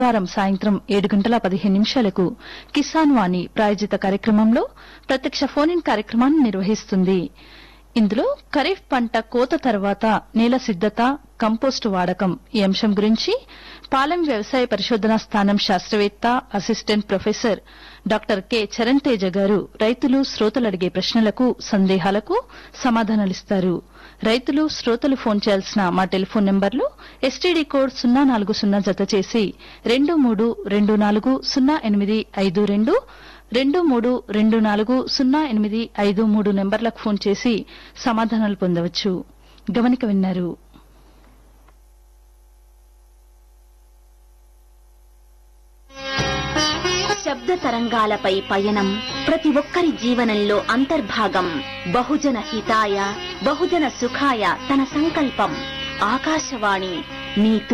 వారం సాయంత్రం ఏడు గంటల పదిహేను నిమిషాలకు కిసాన్ వాణి ప్రాయోజిత కార్యక్రమంలో ప్రత్యక్ష ఫోన్ ఇన్ కార్యక్రమాన్ని నిర్వహిస్తుంది ఇందులో ఖరీఫ్ పంట కోత తర్వాత నేల సిద్దత కంపోస్టు వాడకం ఈ అంశం గురించి పాలెం వ్యవసాయ పరిశోధనా స్థానం శాస్త్రవేత్త assistant professor doctor K Charan Teja garu రైతులు శ్రోతలు అడిగే ప్రశ్నలకు సందేహాలకు సమాధానాలిస్తారు రైతులు శ్రోతలు ఫోన్ చేయాల్సిన మా టెలిఫోన్ నెంబర్లు ఎస్టీడీ కోడ్ సున్నా నాలుగు సున్నా జత చేసి రెండు మూడు రెండు నాలుగు సున్నా ఎనిమిది ఐదు రెండు రెండు మూడు రెండు నాలుగు సున్నా ఎనిమిది ఐదు మూడు నెంబర్లకు ఫోన్ చేసి సమాధానాలు పొందవచ్చు గమనిక విన్నారు శబ్ద తరంగాలపై పయనం ప్రతి ఒక్కరి జీవనంలో అంతర్భాగం బహుజన హితాయ బహుజన సుఖాయ తన సంకల్పం ఆకాశవాణి మీతో